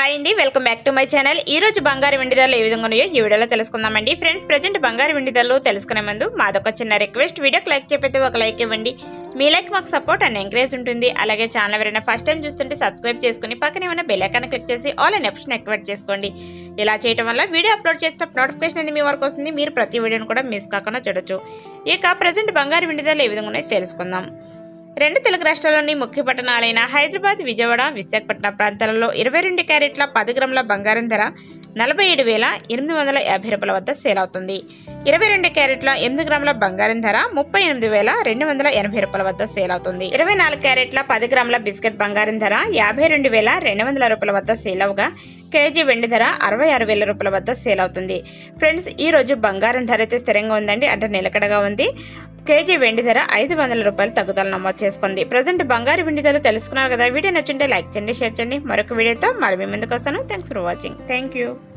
hi అండి welcome back to my channel ఈ రోజు బంగారు వెండి ధరలు ఏ విధంగా ఉన్నాయో ఈ వీడియోలో తెలుసుకుందామండి ఫ్రెండ్స్ ప్రజెంట్ బంగారు వెండి ధరలు తెలుసుకునే ముందు మాదొక చిన్న రిక్వెస్ట్ వీడియోకి లైక్ చెప్పితే ఒక లైక్ ఇవ్వండి మీ లైక్ మాకు సపోర్ట్ అండ్ ఎంకరేజ్ ఉంటుంది అలాగే ఛానల్ ఎవరైనా ఫస్ట్ టైం చూస్తుంటే సబ్స్క్రైబ్ చేసుకుని పక్కన ఏమైనా బెల్ ఐకాన్ క్లిక్ చేసి ఆల్ అనే ఆప్షన్ యాక్టివేట్ చేసుకోండి ఇలా చేయడం వల్ల వీడియో అప్లోడ్ చేస్తే నోటిఫికేషన్ అనేది మీ వరకు వస్తుంది మీరు ప్రతి వీడియోని కూడా మిస్ కాకుండా చూడొచ్చు ఇక ప్రజెంట్ బంగారు వెండి ధరలు ఏ విధంగా ఉన్నాయో తెలుసుకుందాం రెండు తెలుగు రాష్ట్రాల్లోని ముఖ్య పట్టణాలైన హైదరాబాద్ విజయవాడ విశాఖపట్నం ప్రాంతాలలో ఇరవై రెండు క్యారెట్ల పది గ్రాముల బంగారం ధర నలభై ఏడు వేల ఎనిమిది వందల యాభై రూపాయల వద్ద సేల్ అవుతుంది ఇరవై రెండు క్యారెట్ల ఎనిమిది గ్రాముల బంగారం ధర ముప్పై ఎనిమిది వేల రెండు వందల ఎనభై రూపాయల వద్ద సేల్ అవుతుంది ఇరవై నాలుగు క్యారెట్ల పది గ్రాముల బిస్కెట్ బంగారం ధర యాభై రెండు వేల రెండు వందల రూపాయల వద్ద సేల్ అవగా కేజీ వెండి ధర అరవై ఆరు వేల రూపాయల వద్ద సేల్ అవుతుంది ఫ్రెండ్స్ ఈ రోజు బంగారం ధర అయితే స్థిరంగా ఉందండి అంటే నిలకడగా ఉంది కేజీ వెండి ధర ఐదు వందల రూపాయలు తగ్గుదల నమోదు చేసుకుంది ప్రజెంట్ బంగారు వెండి ధర తెలుసుకున్నారు కదా వీడియో నచ్చుంటే లైక్ చేయండి షేర్ చేయండి మరొక వీడియోతో మళ్ళీ మీ ముందుకు వస్తాను thanks for watching thank you